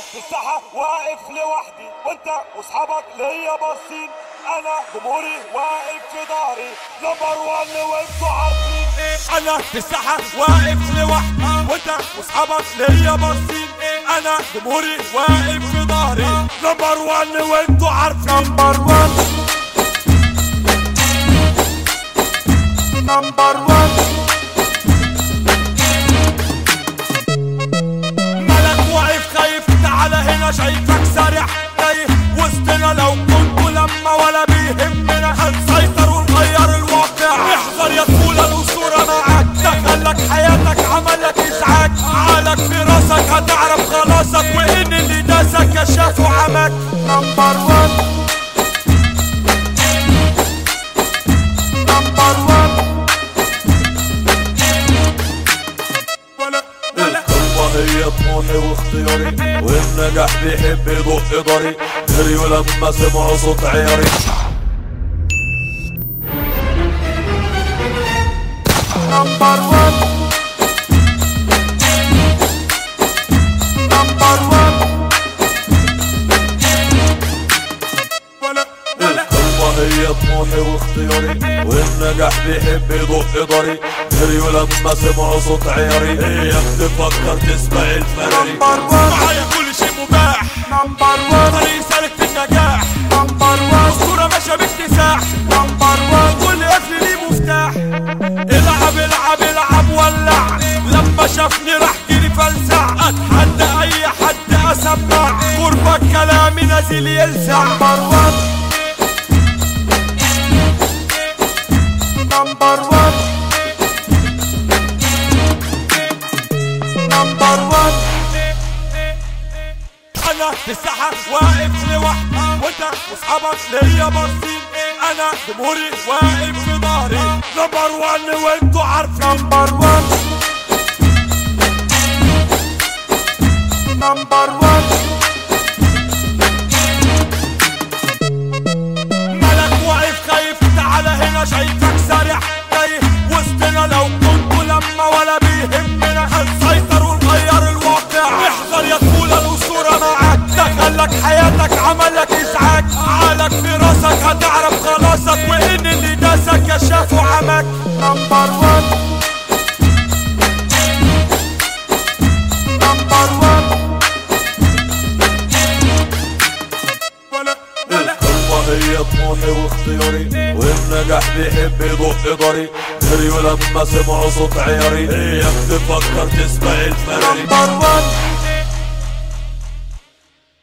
في الساحة واقف لوحدي وانت واصحابك ليا باصين انا جمهوري واقف في ظهري نمبر وان وانتوا عارفين انا في الساحة واقف لوحدي وانت واصحابك ليا باصين انا جمهوري واقف في ظهري نمبر وان وانتوا عارفين نمبر وان نمبر وان ملك واقف خايف تعالى هنا شايفك سارح تايه وسطنا لو كنت لما ولا بيهمنا هنسيطر ونغير الواقع احذر يا طفولة الأسطورة معاك دخلك حياتك عملك إزعاج عقلك في راسك هتعرف خلاصك وإن اللي داسك كشاف وعمك نمبر وان نمبر وان ولا ولا القمة هي طموحي واختياري والنجاح بيحب يدق ضري جريوا لما سمعوا صوت عياري نمبر وان نمبر وان ولا ولا القمة هي طموحي واختياري والنجاح بيحب يدق ضري جريوا لما سمعوا صوت عياري اياك تفكر تسمع الفراري نمبر وان معايا كل شيء مباح نمبر وان طريق سالك في النجاح نمبر وان صورة ماشية باكتساح نمبر وان كل قفل ليه مفتاح العب العب العب ولع لما شافني راح جري فلسع اتحدى اي حد اسمع قربك كلامي نازل يلسع نمبر وان نمبر وان نمبر وان انا في الساحة واقف لوحدي وانت واصحابك ليا باصين انا جمهوري واقف في ظهري نمبر وان وانتوا عارفين نمبر وان نمبر وان ملك واقف خايف تعالى هنا شايفك سارح تايه وسطنا لو كنت لما ولا بيهمنا هنسيطر ونغير الواقع احذر يا طفولة الأسطورة معاك دخلك حياتك عملك إزعاج عقلك في راسك هتعرف خلاصك وإن اللي داسك كشاف وعمك نمبر وان نمبر وان ولا ولا القمة هي طموحي واختياري والنجاح بيحب يدق ضري جريوا لما سمعوا صوت عياري اياك تفكر تسمع الفراري نمبر وان